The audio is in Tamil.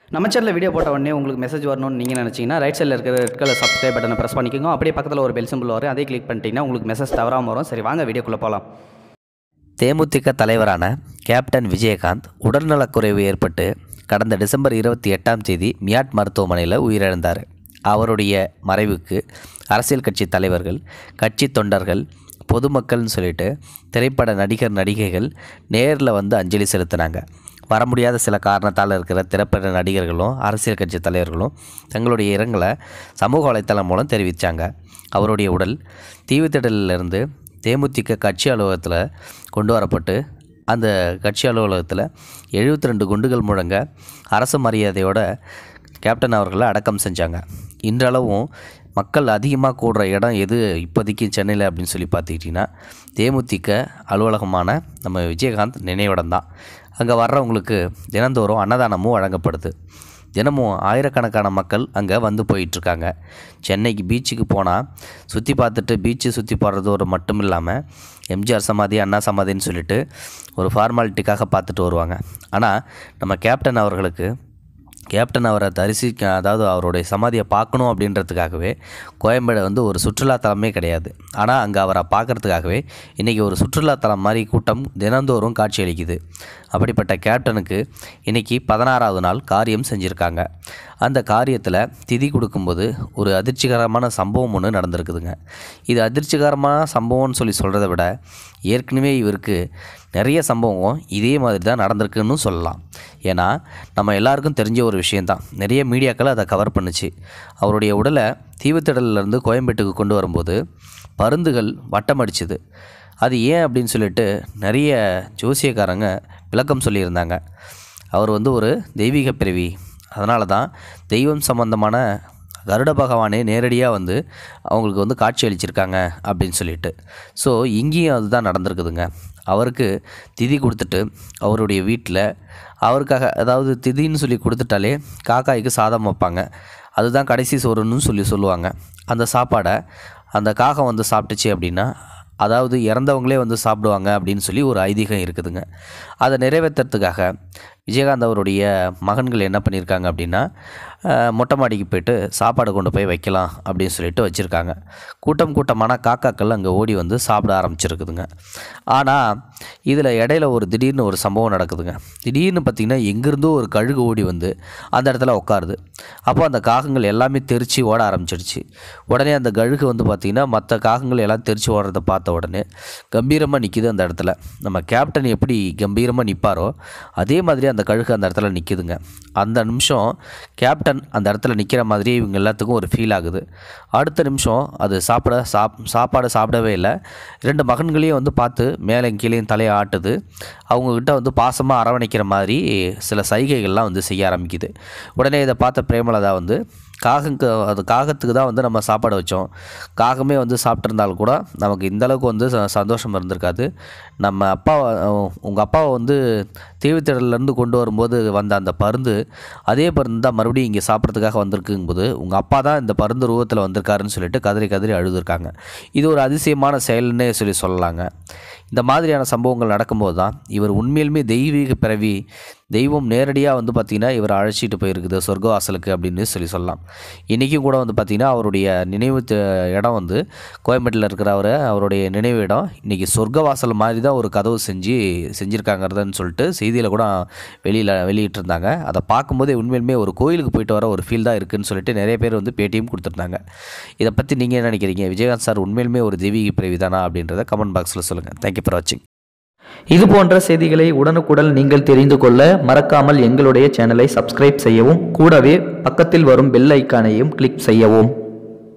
நம்ம சேனலில் வீடியோ போட்ட உடனே உங்களுக்கு மெசேஜ் வரணும்னு நீங்கள் நினச்சிங்கன்னா ரைட் சைடில் இருக்கிற ரெட் கலர் சப்ஸ்கிரைப் பட்டனை ப்ரெஸ் பண்ணிக்கோங்க அப்படியே பக்கத்தில் ஒரு பெல் சிம்பிள் வரும் அதே கிளிக் பண்ணிட்டீங்கன்னா உங்களுக்கு மெசேஜ் தவறாமல் வரும் சரி வாங்க வீடியோக்குள்ளே போகலாம் தேமுதிக தலைவரான கேப்டன் விஜயகாந்த் உடல்நலக்குறைவு ஏற்பட்டு கடந்த டிசம்பர் இருபத்தி எட்டாம் தேதி மியாட் மருத்துவமனையில் உயிரிழந்தார் அவருடைய மறைவுக்கு அரசியல் கட்சி தலைவர்கள் கட்சி தொண்டர்கள் பொதுமக்கள்னு சொல்லிட்டு திரைப்பட நடிகர் நடிகைகள் நேரில் வந்து அஞ்சலி செலுத்தினாங்க வர முடியாத சில காரணத்தால் இருக்கிற திரைப்பட நடிகர்களும் அரசியல் கட்சி தலைவர்களும் தங்களுடைய இரங்கலை சமூக வலைத்தளம் மூலம் தெரிவித்தாங்க அவருடைய உடல் தீவுத்திடலிலிருந்து தேமுதிக கட்சி அலுவலகத்தில் கொண்டு வரப்பட்டு அந்த கட்சி அலுவலகத்தில் எழுபத்தி ரெண்டு குண்டுகள் முழங்க அரசு மரியாதையோட கேப்டன் அவர்களை அடக்கம் செஞ்சாங்க இன்றளவும் மக்கள் அதிகமாக கூடுற இடம் எது இப்போதைக்கு சென்னையில் அப்படின்னு சொல்லி பார்த்துக்கிட்டிங்கன்னா தேமுதிக அலுவலகமான நம்ம விஜயகாந்த் நினைவிடம் தான் அங்கே வர்றவங்களுக்கு தினந்தோறும் அன்னதானமும் வழங்கப்படுது தினமும் ஆயிரக்கணக்கான மக்கள் அங்கே வந்து போயிட்டுருக்காங்க சென்னைக்கு பீச்சுக்கு போனால் சுற்றி பார்த்துட்டு பீச்சு சுற்றி போடுறது ஒரு மட்டும் இல்லாமல் எம்ஜிஆர் சமாதி அண்ணா சமாதின்னு சொல்லிட்டு ஒரு ஃபார்மாலிட்டிக்காக பார்த்துட்டு வருவாங்க ஆனால் நம்ம கேப்டன் அவர்களுக்கு கேப்டன் அவரை தரிசிக்க அதாவது அவருடைய சமாதியை பார்க்கணும் அப்படின்றதுக்காகவே கோயம்பேடு வந்து ஒரு சுற்றுலாத்தலமே கிடையாது ஆனால் அங்கே அவரை பார்க்குறதுக்காகவே இன்றைக்கி ஒரு சுற்றுலாத்தலம் மாதிரி கூட்டம் தினந்தோறும் காட்சியளிக்குது அப்படிப்பட்ட கேப்டனுக்கு இன்றைக்கி பதினாறாவது நாள் காரியம் செஞ்சுருக்காங்க அந்த காரியத்தில் திதி கொடுக்கும்போது ஒரு அதிர்ச்சிகரமான சம்பவம் ஒன்று நடந்திருக்குதுங்க இது அதிர்ச்சிகரமான சம்பவம்னு சொல்லி சொல்கிறத விட ஏற்கனவே இவருக்கு நிறைய சம்பவம் இதே மாதிரி தான் நடந்திருக்குன்னு சொல்லலாம் ஏன்னா நம்ம எல்லாருக்கும் தெரிஞ்ச ஒரு விஷயந்தான் நிறைய மீடியாக்கள் அதை கவர் பண்ணுச்சு அவருடைய உடலை தீவுத்திடலிருந்து கோயம்பேட்டுக்கு கொண்டு வரும்போது பருந்துகள் வட்டம் அடிச்சுது அது ஏன் அப்படின்னு சொல்லிட்டு நிறைய ஜோசியக்காரங்க விளக்கம் சொல்லியிருந்தாங்க அவர் வந்து ஒரு தெய்வீக பிறவி அதனால தான் தெய்வம் சம்பந்தமான கருட பகவானே நேரடியாக வந்து அவங்களுக்கு வந்து காட்சி அளிச்சிருக்காங்க அப்படின்னு சொல்லிட்டு ஸோ இங்கேயும் அதுதான் நடந்திருக்குதுங்க அவருக்கு திதி கொடுத்துட்டு அவருடைய வீட்டில் அவருக்காக அதாவது திதின்னு சொல்லி கொடுத்துட்டாலே காக்காய்க்கு சாதம் வைப்பாங்க அதுதான் கடைசி சோறுன்னு சொல்லி சொல்லுவாங்க அந்த சாப்பாடை அந்த காகம் வந்து சாப்பிட்டுச்சு அப்படின்னா அதாவது இறந்தவங்களே வந்து சாப்பிடுவாங்க அப்படின்னு சொல்லி ஒரு ஐதீகம் இருக்குதுங்க அதை நிறைவேற்றுறதுக்காக விஜயகாந்த் அவருடைய மகன்கள் என்ன பண்ணியிருக்காங்க அப்படின்னா அஹ், மொட்டை மாடிக்கு போயிட்டு சாப்பாடு கொண்டு போய் வைக்கலாம் அப்படின்னு சொல்லிட்டு வச்சுருக்காங்க கூட்டம் கூட்டமான காக்காக்கள் அங்கே ஓடி வந்து சாப்பிட ஆரம்பிச்சிருக்குதுங்க ஆனால் இதில் இடையில ஒரு திடீர்னு ஒரு சம்பவம் நடக்குதுங்க திடீர்னு பார்த்திங்கன்னா எங்கேருந்தோ ஒரு கழுகு ஓடி வந்து அந்த இடத்துல உட்காருது அப்போ அந்த காகங்கள் எல்லாமே தெரித்து ஓட ஆரம்பிச்சிடுச்சு உடனே அந்த கழுகு வந்து பார்த்திங்கன்னா மற்ற காகங்கள் எல்லாம் தெரித்து ஓடுறத பார்த்த உடனே கம்பீரமாக நிற்கிது அந்த இடத்துல நம்ம கேப்டன் எப்படி கம்பீரமாக நிற்பாரோ அதே மாதிரி அந்த கழுகு அந்த இடத்துல நிற்கிதுங்க அந்த நிமிஷம் கேப்டன் அந்த இடத்துல நிற்கிற மாதிரியே இவங்க எல்லாத்துக்கும் ஒரு ஃபீல் ஆகுது அடுத்த நிமிஷம் அது சாப்பிட சாப் சாப்பாடு சாப்பிடவே இல்லை ரெண்டு மகன்களையும் வந்து பார்த்து மேலே கீழேயும் தலையை ஆட்டுது அவங்கக்கிட்ட வந்து பாசமாக அரவணைக்கிற மாதிரி சில சைகைகள்லாம் வந்து செய்ய ஆரம்பிக்குது உடனே இதை பார்த்த பிரேமலதா வந்து காகங்க அது காகத்துக்கு தான் வந்து நம்ம சாப்பாடு வச்சோம் காகமே வந்து சாப்பிட்ருந்தாலும் கூட நமக்கு இந்த அளவுக்கு வந்து ச- சந்தோஷம் இருந்திருக்காது நம்ம அப்பா உங்கள் அப்பாவை வந்து தீவுத்திடலேருந்து கொண்டு வரும்போது வந்த அந்த பருந்து அதே பருந்து தான் மறுபடியும் இங்கே சாப்பிட்றதுக்காக வந்திருக்குங்கும்போது உங்கள் அப்பா தான் இந்த பருந்து ரூபத்தில் வந்திருக்காருன்னு சொல்லிட்டு கதறி கதறி அழுதுருக்காங்க இது ஒரு அதிசயமான செயல்னே சொல்லி சொல்லலாங்க இந்த மாதிரியான சம்பவங்கள் நடக்கும்போது தான் இவர் உண்மையிலுமே தெய்வீக பிறவி தெய்வம் நேரடியாக வந்து பார்த்திங்கன்னா இவர் அழைச்சிட்டு போயிருக்குது சொர்க்கவாசலுக்கு அப்படின்னு சொல்லி சொல்லலாம் இன்றைக்கும் கூட வந்து பார்த்திங்கன்னா அவருடைய நினைவு த- இடம் வந்து கோயம்பேட்டில் இருக்கிற அவர் அவருடைய நினைவு இடம் இன்றைக்கி சொர்க்கவாசல் மாதிரி தான் ஒரு கதவு செஞ்சு செஞ்சுருக்காங்கிறதுன்னு சொல்லிட்டு செய்தியில் கூட வெளியில் வெளியிட்டிருந்தாங்க அதை பார்க்கும்போதே உண்மையிலுமே ஒரு கோயிலுக்கு போயிட்டு வர ஒரு ஃபீல் தான் இருக்குதுன்னு சொல்லிட்டு நிறைய பேர் வந்து பேட்டியும் கொடுத்துருந்தாங்க இதை பற்றி நீங்கள் என்ன நினைக்கிறீங்க விஜயகாந்த் சார் உண்மையிலுமே ஒரு தெய்வீக பிறவி தானா அப்படின்றத கமெண்ட் பாக்ஸில் சொல்லுங்கள் தேங்க்யூ ஃபார் வாட்சிங் இது போன்ற செய்திகளை உடனுக்குடன் நீங்கள் தெரிந்து கொள்ள மறக்காமல் எங்களுடைய சேனலை சப்ஸ்கிரைப் செய்யவும் கூடவே பக்கத்தில் வரும் பெல் ஐக்கானையும் கிளிக் செய்யவும்